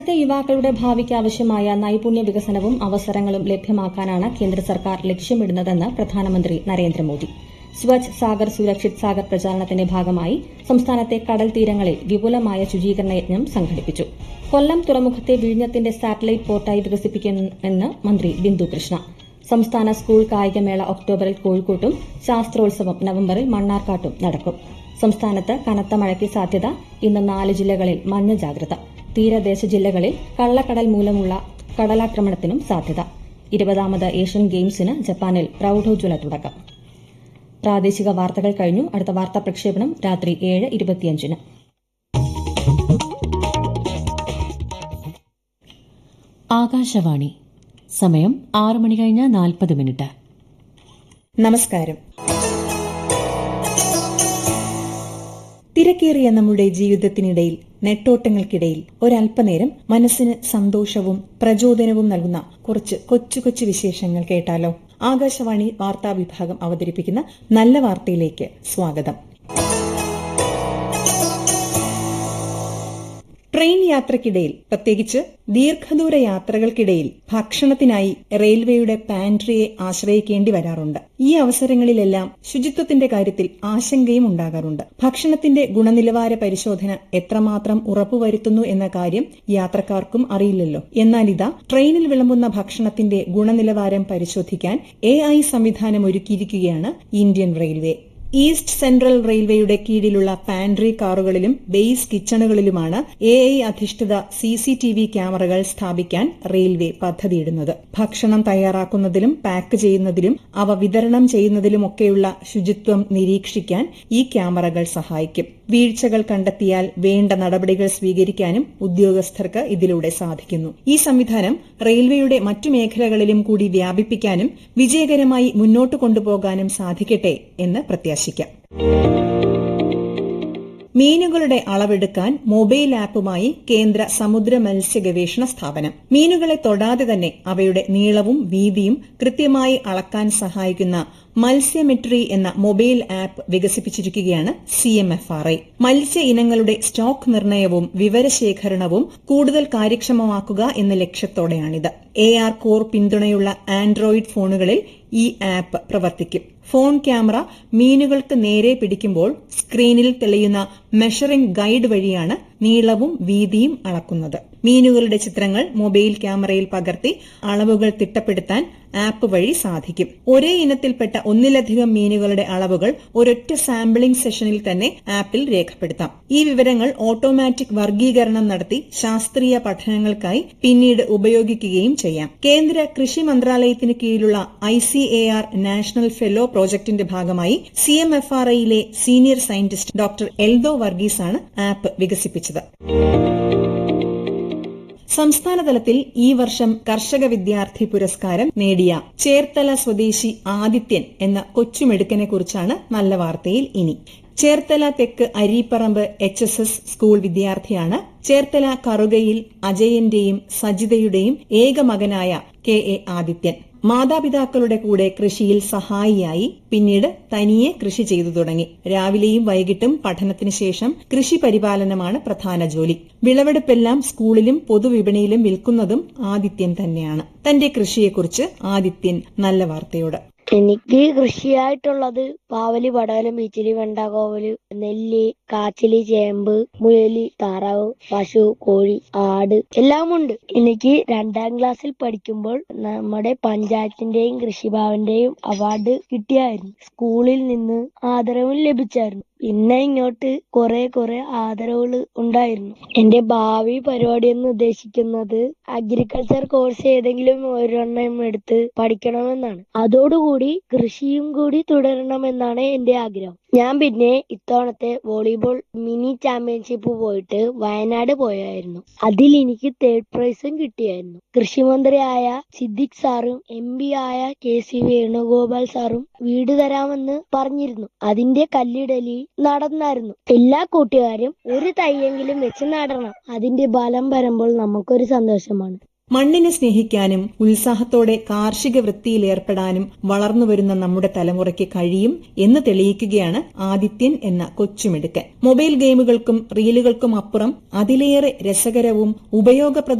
രാജ്യത്തെ യുവാക്കളുടെ ഭാവിക്ക് ആവശ്യമായ നൈപുണ്യ വികസനവും അവസരങ്ങളും ലഭ്യമാക്കാനാണ് കേന്ദ്ര സർക്കാർ ലക്ഷ്യമിടുന്നതെന്ന് പ്രധാനമന്ത്രി നരേന്ദ്രമോദി സ്വച്ഛ് സാഗർ സുരക്ഷിത് സാഗർ പ്രചാരണത്തിന്റെ ഭാഗമായി സംസ്ഥാനത്തെ കടൽ തീരങ്ങളിൽ വിപുലമായ ശുചീകരണ യജ്ഞം സംഘടിപ്പിച്ചു കൊല്ലം തുറമുഖത്തെ വിഴിഞ്ഞത്തിന്റെ സാറ്റലൈറ്റ് പോർട്ടായി വികസിപ്പിക്കുമെന്ന് മന്ത്രി ബിന്ദു കൃഷ്ണ സംസ്ഥാന സ്കൂൾ കായികമേള ഒക്ടോബറിൽ കോഴിക്കോട്ടും ശാസ്ത്രോത്സവം നവംബറിൽ മണ്ണാർക്കാട്ടും നടക്കും സംസ്ഥാനത്ത് കനത്ത മഴയ്ക്ക് സാധ്യത ഇന്ന് നാല് ജില്ലകളിൽ മഞ്ഞ ജാഗ്രത തീരദേശ ജില്ലകളിൽ കള്ളക്കടൽ മൂലമുള്ള കടലാക്രമണത്തിനും സാധ്യത ഇരുപതാമത് ഏഷ്യൻ ഗെയിംസിന് ജപ്പാനിൽ പ്രൌഢോജ്വല തുടക്കം പ്രാദേശിക വാർത്തകൾ കഴിഞ്ഞു അടുത്ത വാർത്താ പ്രക്ഷേപണം രാത്രി ഏഴ് ഇരുപത്തിയഞ്ചിന് ആകാശവാണി സമയം ആറ് മണി കഴിഞ്ഞ് നാൽപ്പത് മിനിറ്റ് നമസ്കാരം തിരക്കേറിയ നമ്മുടെ ജീവിതത്തിനിടയിൽ നെട്ടോട്ടങ്ങൾക്കിടയിൽ ഒരല്പനേരം മനസ്സിന് സന്തോഷവും പ്രചോദനവും നൽകുന്ന കുറച്ച് കൊച്ചു കൊച്ചു വിശേഷങ്ങൾ കേട്ടാലോ ആകാശവാണി വാർത്താ വിഭാഗം അവതരിപ്പിക്കുന്ന നല്ല വാർത്തയിലേക്ക് സ്വാഗതം ട്രെയിൻ യാത്രക്കിടയിൽ പ്രത്യേകിച്ച് ദീർഘദൂര യാത്രകൾക്കിടയിൽ ഭക്ഷണത്തിനായി റെയിൽവേയുടെ പാൻട്രിയെ ആശ്രയിക്കേണ്ടി വരാറുണ്ട് ഈ അവസരങ്ങളിലെല്ലാം ശുചിത്വത്തിന്റെ കാര്യത്തിൽ ആശങ്കയും ഉണ്ടാകാറുണ്ട് ഭക്ഷണത്തിന്റെ ഗുണനിലവാര പരിശോധന എത്രമാത്രം ഉറപ്പുവരുത്തുന്നു എന്ന കാര്യം യാത്രക്കാർക്കും അറിയില്ലല്ലോ എന്നാൽ ഇതാ ട്രെയിനിൽ വിളമ്പുന്ന ഭക്ഷണത്തിന്റെ ഗുണനിലവാരം പരിശോധിക്കാൻ എ ഐ സംവിധാനം ഒരുക്കിയിരിക്കുകയാണ് ഇന്ത്യൻ റെയിൽവേ ഈസ്റ്റ് സെൻട്രൽ റെയിൽവേയുടെ കീഴിലുള്ള പാൻട്രി കാറുകളിലും ബേസ് കിച്ചണുകളിലുമാണ് എ ഐ അധിഷ്ഠിത സി സി ടി വി ക്യാമറകൾ സ്ഥാപിക്കാൻ റെയിൽവേ പദ്ധതിയിടുന്നത് ഭക്ഷണം തയ്യാറാക്കുന്നതിലും പാക്ക് ചെയ്യുന്നതിലും അവ വിതരണം ചെയ്യുന്നതിലുമൊക്കെയുള്ള ശുചിത്വം നിരീക്ഷിക്കാൻ ഈ ക്യാമറകൾ സഹായിക്കും വീഴ്ചകൾ കണ്ടെത്തിയാൽ വേണ്ട നടപടികൾ സ്വീകരിക്കാനും ഉദ്യോഗസ്ഥർക്ക് ഇതിലൂടെ സാധിക്കുന്നു ഈ സംവിധാനം റെയിൽവേയുടെ മറ്റു മേഖലകളിലും കൂടി വ്യാപിപ്പിക്കാനും വിജയകരമായി മുന്നോട്ട് കൊണ്ടുപോകാനും സാധിക്കട്ടെ എന്ന് പ്രത്യാശിക്കാം മീനുകളുടെ അളവെടുക്കാൻ മൊബൈൽ ആപ്പുമായി കേന്ദ്ര സമുദ്ര മത്സ്യ ഗവേഷണ സ്ഥാപനം മീനുകളെ തൊടാതെ തന്നെ അവയുടെ നീളവും വീതിയും കൃത്യമായി അളക്കാൻ സഹായിക്കുന്ന മത്സ്യമെട്രി എന്ന മൊബൈൽ ആപ്പ് വികസിപ്പിച്ചിരിക്കുകയാണ് C M F R I മത്സ്യ ഇനങ്ങളുടെ സ്റ്റോക്ക് നിർണയവും വിവരശേഖരണവും കൂടുതൽ കാര്യക്ഷമമാക്കുക എന്ന ലക്ഷ്യത്തോടെയാണിത് എ ആർ കോർ പിന്തുണയുള്ള ആൻഡ്രോയിഡ് ഫോണുകളിൽ ഈ ആപ്പ് പ്രവർത്തിക്കും ഫോൺ ക്യാമറ മീനുകൾക്ക് നേരെ പിടിക്കുമ്പോൾ സ്ക്രീനിൽ തെളിയുന്ന മെഷറിംഗ് ഗൈഡ് വഴിയാണ് നീളവും വീതിയും അളക്കുന്നത് മീനുകളുടെ ചിത്രങ്ങൾ മൊബൈൽ ക്യാമറയിൽ പകർത്തി അളവുകൾ തിട്ടപ്പെടുത്താൻ ആപ്പ് വഴി സാധിക്കും ഒരേ ഇനത്തിൽപ്പെട്ട ഒന്നിലധികം മീനുകളുടെ അളവുകൾ ഒരൊറ്റ സാമ്പിളിംഗ് സെഷനിൽ തന്നെ ആപ്പിൽ രേഖപ്പെടുത്താം ഈ വിവരങ്ങൾ ഓട്ടോമാറ്റിക് വർഗീകരണം നടത്തി ശാസ്ത്രീയ പഠനങ്ങൾക്കായി പിന്നീട് ഉപയോഗിക്കുകയും ചെയ്യാം കേന്ദ്ര കൃഷി മന്ത്രാലയത്തിന് കീഴിലുള്ള I C A R national fellow പ്രോജക്ടിന്റെ ഭാഗമായി സി എം എഫ് ആർ ഐയിലെ സീനിയർ സയന്റിസ്റ്റ് ഡോക്ടർ എൽദോ വർഗീസാണ് ആപ്പ് വികസിപ്പിച്ചത് സംസ്ഥാനതലത്തിൽ ഈ വർഷം കർഷക വിദ്യാർത്ഥി പുരസ്കാരം നേടിയ ചേർത്തല സ്വദേശി ആദിത്യൻ എന്ന കൊച്ചുമെടുക്കനെ കുറിച്ചാണ് നല്ല വാർത്തയിൽ ഇനി ചേർത്തല തെക്ക് Areeparambu H S S school വിദ്യാർത്ഥിയാണ് ചേർത്തല കറുകയിൽ അജയന്റെയും സജിതയുടെയും ഏക മകനായ കെ എ ആദിത്യൻ മാതാപിതാക്കളുടെ കൂടെ കൃഷിയിൽ സഹായിയായി പിന്നീട് തനിയെ കൃഷി ചെയ്തു തുടങ്ങി രാവിലെയും വൈകിട്ടും പഠനത്തിന് ശേഷം കൃഷി പരിപാലനമാണ് പ്രധാന ജോലി വിളവെടുപ്പെല്ലാം സ്കൂളിലും പൊതുവിപണിയിലും വിൽക്കുന്നതും ആദിത്യൻ തന്നെയാണ് തന്റെ കൃഷിയെക്കുറിച്ച് ആദിത്യൻ നല്ല വാർത്തയോട് എനിക്ക് കൃഷിയായിട്ടുള്ളത് പാവല് പടവലം ബീച്ചില് വെണ്ട കോവല് നെല്ല് കാച്ചില് ചേമ്പ് മുയല് താറാവ് പശു കോഴി ആട് എല്ലാം ഉണ്ട് എനിക്ക് രണ്ടാം ക്ലാസ്സിൽ പഠിക്കുമ്പോൾ നമ്മുടെ പഞ്ചായത്തിന്റെയും കൃഷിഭവന്റെയും അവാർഡ് കിട്ടിയായിരുന്നു സ്കൂളിൽ നിന്ന് ആദരവും ലഭിച്ചായിരുന്നു പിന്നെ ഇങ്ങോട്ട് കുറെ കുറെ ആദരവുകൾ ഉണ്ടായിരുന്നു എന്റെ ഭാവി പരിപാടി എന്ന് ഉദ്ദേശിക്കുന്നത് അഗ്രികൾച്ചർ കോഴ്സ് ഏതെങ്കിലും ഒരെണ്ണം എടുത്ത് പഠിക്കണമെന്നാണ് അതോടുകൂടി കൃഷിയും കൂടി തുടരണമെന്നാണ് എന്റെ ആഗ്രഹം ഞാൻ പിന്നെ ഇത്തവണത്തെ വോളിബോൾ മിനി ചാമ്പ്യൻഷിപ്പ് പോയിട്ട് വയനാട് പോയായിരുന്നു അതിൽ എനിക്ക് തേർഡ് പ്രൈസും കിട്ടിയായിരുന്നു കൃഷിമന്ത്രിയായ സിദ്ദിഖ് സാറും എം പി ആയ കെ സി വേണുഗോപാൽ സാറും വീട് തരാമെന്ന് പറഞ്ഞിരുന്നു അതിന്റെ കല്ലിടലി നടന്നായിരുന്നു എല്ലാ കൂട്ടുകാരും ഒരു തൈയെങ്കിലും വെച്ച് നടണം അതിന്റെ ഫലം വരുമ്പോൾ നമുക്കൊരു സന്തോഷമാണ് മണ്ണിനെ സ്നേഹിക്കാനും ഉത്സാഹത്തോടെ കാർഷിക വൃത്തിയിലേർപ്പെടാനും വളർന്നുവരുന്ന നമ്മുടെ തലമുറയ്ക്ക് കഴിയും എന്ന് തെളിയിക്കുകയാണ് ആദിത്യൻ എന്ന കൊച്ചുമിടുക്കൻ മൊബൈൽ ഗെയിമുകൾക്കും റീലുകൾക്കും അപ്പുറം അതിലേറെ രസകരവും ഉപയോഗപ്രദ